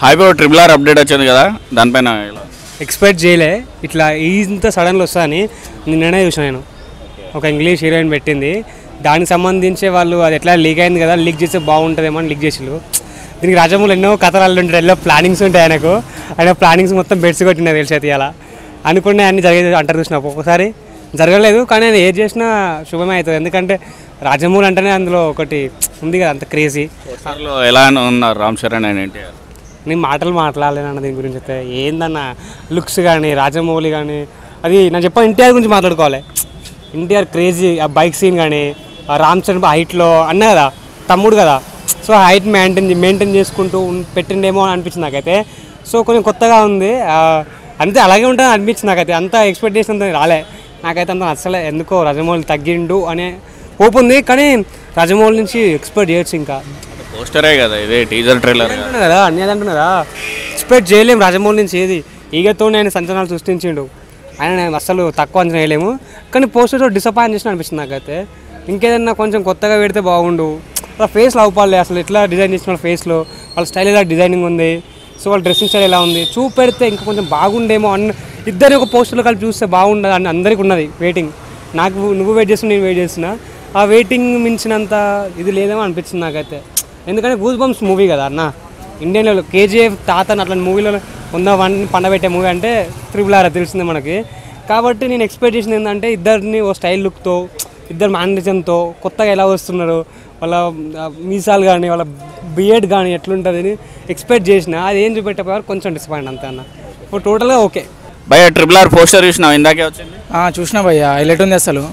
Eyebrow triple R update వచ్చింది కదా దానిపైన ఎలా? ఎక్స్పెక్ట్ చేయలే ఇట్లా ఇంత సడన్గా వస్తుందని నిన్ననే చూసిన నేను ఒక ఇంగ్లీష్ హీరోయిన్ పెట్టింది దానికి సంబంధించి వాళ్ళు అది ఎట్లా లీక్ అయింది కదా లీక్ చేస్తే బాగుంటుందేమో అని లీక్ చేసిళ్ళు దీనికి రాజమౌళి ఎన్నో కథలు ఉంటాయి ఎన్నో ప్లానింగ్స్ ఉంటాయి ఆయనకు ఆయన ప్లానింగ్స్ మొత్తం బెడ్స్ కొట్టినాయి తెలిసి అయితే అలా అనుకునే అన్ని జరిగేది అంటారు చూసిన ఒక్కొక్కసారి జరగలేదు కానీ ఆయన ఏది చేసినా శుభమే అవుతుంది ఎందుకంటే రాజమౌళి అంటేనే అందులో ఒకటి ఉంది కదా అంత క్రేజీ పోస్టర్లో ఎలా ఉన్నారు రామ్ చరణ్ అండ్ ఎన్టీఆర్ నేను మాటలు మాట్లాడలేను దీని గురించి అయితే ఏందన్న లుక్స్ కానీ రాజమౌళి కానీ అది నేను చెప్పాను ఎన్టీఆర్ గురించి మాట్లాడుకోవాలి ఎన్టీఆర్ క్రేజీ ఆ బైక్ సీన్ కానీ ఆ రామ్ చరణ్ హైట్లో అన్న కదా తమ్ముడు కదా సో హైట్ మెయింటైన్ మెయింటైన్ చేసుకుంటూ ఉన్- పెట్టిండేమో అని అనిపించింది నాకైతే సో కొంచెం కొత్తగా ఉంది ఆ, అంతే అలాగే ఉంటుందని అనిపించింది నాకైతే అంత ఎక్స్పెక్టేషన్ అంత రాలే నాకైతే అంత నచ్చలే ఎందుకో రాజమౌళి తగ్గిండు అనే హోప్ ఉంది కానీ రాజమౌళి నుంచి ఎక్స్పెక్ట్ చేయొచ్చు ఇంకా పోస్టరే కదా ఇదే టీజర్ ట్రైలర్ అంటున్నా కదా అన్నీ అదే అంటున్నా కదా ఎక్స్పెక్ట్ చేయలేము రాజమౌళి నుంచి ఏది ఈగతో నేను సంచలనాలు సృష్టించిండు ఆయన నేను అసలు తక్కువ అంచనా వేయలేము కానీ పోస్టర్ డిసప్పాయింట్ చేసిన అనిపిస్తుంది నాకైతే ఇంకేదన్నా కొంచెం కొత్తగా పెడితే బాగుండు అలా ఫేస్ అవ్వాలి అసలు ఎట్లా డిజైన్ చేసిన వాళ్ళ ఫేస్లో వాళ్ళ స్టైల్ ఎలా డిజైనింగ్ ఉంది సో వాళ్ళ డ్రెస్సింగ్ స్టైల్ ఎలా ఉంది చూపెడితే ఇంకా కొంచెం బాగుండేమో అన్న ఇద్దరు ఒక పోస్టర్లో కలిపి చూస్తే బాగుండదు అని అందరికీ ఉన్నది వెయిటింగ్ నాకు నువ్వు వెయిట్ చేస్తున్నా నేను వెయిట్ చేస్తున్నా ఆ వెయిటింగ్ మించినంత ఇది లేదేమో అనిపించింది నాకైతే ఎందుకంటే గూస్ బంప్స్ మూవీ కదా అన్న ఇండియన్ లెవెల్ కేజీఎఫ్ తాత అట్లాంటి మూవీలో ఉన్న వన్ పండబెట్టే మూవీ అంటే త్రిబుల్ ఆర్ తెలిసిందే మనకి కాబట్టి నేను ఎక్స్పెక్ట్ చేసింది ఏంటంటే ఇద్దరిని ఓ స్టైల్ లుక్తో ఇద్దరు మేనరిజంతో కొత్తగా ఎలా వస్తున్నారు వాళ్ళ ఆ, మీసాలు కానీ వాళ్ళ బియర్డ్ కానీ ఎట్లుంటుంది అని ఎక్స్పెక్ట్ చేసిన అది ఏం చూపెట్టేవారు కొంచెం డిసప్పాయింట్ అంతే అన్న ఇప్పుడు టోటల్గా ఓకే భయ ట్రిపుల్ ఆర్ పోస్టర్ చూసినావు ఇందాకే వచ్చింది ఆ, చూసినా భయ్య హైలైట్ ఉంది అసలు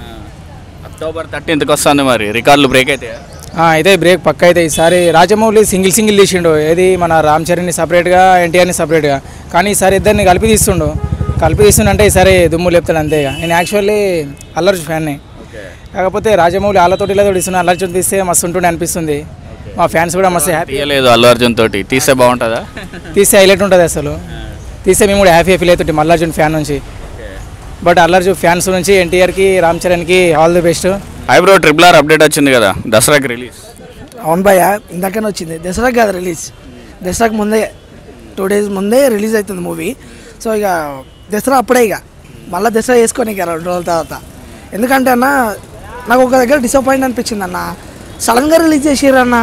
అక్టోబర్ థర్టీన్త్కి వస్తుంది మరి రికార్డులు బ్రేక్ అయితే ఆ, అయితే బ్రేక్ పక్క అయితే ఈసారి రాజమౌళి సింగిల్ సింగిల్ తీసిండు ఏది మన రామ్ చరణ్ని సపరేట్గా ఎన్టీఆర్ని సపరేట్గా కానీ ఈసారి ఇద్దరిని కలిపి తీస్తుండు కలిపి తీస్తుండంటే ఈసారి దుమ్ము లేపుతాడు అంతే ఇక నేను యాక్చువల్లీ అల్లర్జు ఫ్యాన్ని కాకపోతే రాజమౌళి వాళ్ళతోటి ఇలా తీస్తున్నా అల్లర్జున్ తీస్తే మస్తు ఉంటుండే అనిపిస్తుంది మా ఫ్యాన్స్ కూడా మస్తు హ్యాపీ తీయలేదు అల్లు అర్జున్ తోటి తీస్తే బాగుంటుందా తీస్తే హైలైట్ ఉంటుంది అసలు తీస్తే మేము కూడా హ్యాపీ ఫీల్ అవుతుంటే అల్లర్జున్ ఫ్యాన్ నుంచి బట్ అల్లర్జున్ ఫ్యాన్స్ నుంచి ఎన్టీఆర్కి రామ్ చరణ్కి all the best hi bro triple R update వచ్చింది కదా దసరాకి రిలీజ్ అవును భయ్య ఇందాకనే వచ్చింది దసరాకి కాదు రిలీజ్ దసరాకి ముందే టూ డేస్ ముందే రిలీజ్ అవుతుంది మూవీ సో ఇక దసరా అప్పుడే ఇక మళ్ళీ దసరా వేసుకొని ఇక రెండు రోజుల తర్వాత ఎందుకంటే అన్న నాకు ఒక దగ్గర డిసప్పాయింట్ అనిపించింది అన్న సడన్గా రిలీజ్ చేసిర్రు అన్న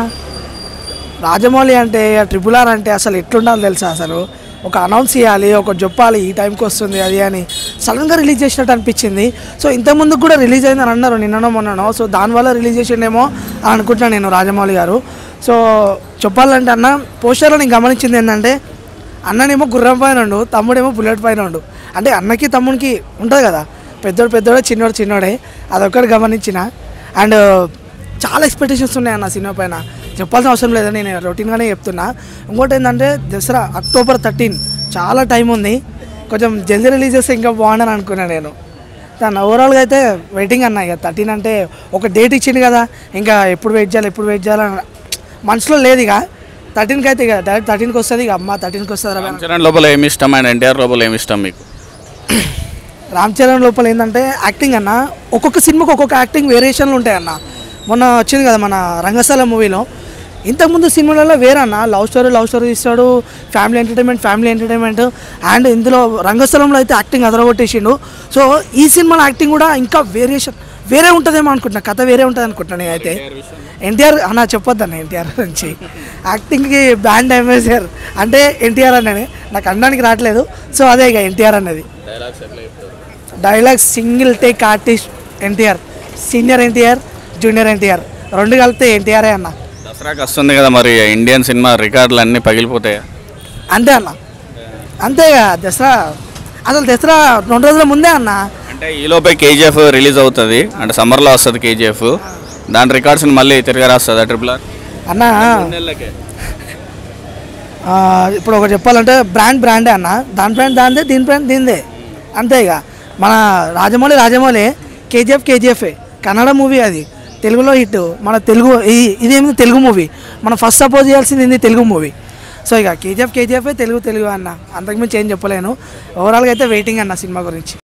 రాజమౌళి అంటే ట్రిపుల్ ఆర్ అంటే అసలు ఎట్లుండాలి తెలుసా అసలు ఒక అనౌన్స్ చేయాలి ఒక చెప్పాలి ఈ టైంకి వస్తుంది అది అని సడన్గా రిలీజ్ చేసినట్టు అనిపించింది సో ఇంతకుముందు కూడా రిలీజ్ అయిందని అన్నారు నిన్ననో మొన్ననో సో దానివల్ల రిలీజ్ చేసిండేమో అని అనుకుంటున్నాను నేను రాజమౌళి గారు సో చెప్పాలంటే అన్న పోస్టర్లో నేను గమనించింది ఏంటంటే అన్ననేమో గుర్రం పైన ఉండు తమ్ముడేమో బుల్లెట్ పైన ఉండు అంటే అన్నకి తమ్మునికి ఉంటుంది కదా పెద్దోడు పెద్దోడే చిన్నోడు చిన్నోడే అదొక్కటి గమనించిన అండ్ చాలా ఎక్స్పెక్టేషన్స్ ఉన్నాయి అన్న సినిమా పైన చెప్పాల్సిన అవసరం లేదని నేను రొటీన్గానే చెప్తున్నా ఇంకోటి ఏంటంటే దసరా అక్టోబర్ థర్టీన్ చాలా టైం ఉంది కొంచెం జల్దీ రిలీజ్ చేస్తే ఇంకా బాగుండని అనుకున్నాను నేను దాని ఓవరాల్గా అయితే వెయిటింగ్ అన్న ఇక థర్టీన్ అంటే ఒక డేట్ ఇచ్చింది కదా ఇంకా ఎప్పుడు వెయిట్ చేయాలి ఎప్పుడు వెయిట్ చేయాలని మనసులో లేదు ఇక థర్టీన్కి అయితే ఇక డైరెక్ట్ థర్టీన్కి వస్తుంది ఇక అమ్మ థర్టీన్కి వస్తుంది రా రామ్ చరణ్ లోపల ఏమి ఇష్టం అండ్ ఎన్టీఆర్ లోపల ఏమి ఇష్టం మీకు రామ్ చరణ్ లోపల ఏంటంటే యాక్టింగ్ అన్న ఒక్కొక్క సినిమాకి ఒక్కొక్క యాక్టింగ్ వేరియేషన్లు ఉంటాయి అన్న మొన్న వచ్చింది కదా మన రంగస్థల మూవీలో ఇంతకుముందు సినిమాలలో వేరన్న లవ్ స్టోరీ లవ్ స్టోరీ ఇస్తాడు family entertainment family entertainment and ఇందులో రంగస్థలంలో అయితే యాక్టింగ్ అదరగొట్టేసిండు సో ఈ సినిమాలో యాక్టింగ్ కూడా ఇంకా వేరియేషన్ వేరే ఉంటుందేమో అనుకుంటున్నా కథ వేరే ఉంటుంది అనుకుంటున్నా నేనైతే ఎన్టీఆర్ అన్న చెప్పొద్దన్న ఎన్టీఆర్ నుంచి యాక్టింగ్కి బ్యాండ్ అంబాసిడర్ అంటే ఎన్టీఆర్ అన్ననే నాకు అనడానికి రావట్లేదు సో అదే ఇక ఎన్టీఆర్ అన్నది dialogue single take artist NTR senior NTR junior NTR రెండు కలిపితే ఎన్టీఆరే అన్న దసరాకి వస్తుంది కదా మరి ఇండియన్ సినిమా రికార్డులు అన్నీ పగిలిపోతాయా అంతే అన్న అంతేగా దసరా అసలు దసరా రెండు రోజుల ముందే అన్న అంటే ఈలోపే కేజీఎఫ్ రిలీజ్ అవుతుంది అంటే సమ్మర్లో వస్తుంది కేజీఎఫ్ దాని రికార్డ్స్ని మళ్ళీ తిరిగి రాస్తుందా ట్రిపుల్ ఆర్ అన్న ఆ, ఇప్పుడు ఒకటి చెప్పాలంటే బ్రాండ్ బ్రాండే అన్న దాని బ్రాండ్ దానిదే దీని బ్రాండ్ దీనిదే అంతే ఇక మన రాజమౌళి రాజమౌళి కేజీఎఫ్ కేజీఎఫ్ కన్నడ మూవీ అది తెలుగులో హిట్ మన తెలుగు ఈ- ఇదేమి తెలుగు మూవీ మనం ఫస్ట్ సపోజ్ చేయాల్సింది ఇది తెలుగు మూవీ సో ఇక కేజీఎఫ్ కేజీఎఫ్ తెలుగు తెలుగు అన్న అంతకుమించి ఏం చెప్పలేను ఓవరాల్గా అయితే వెయిటింగ్ అన్న సినిమా గురించి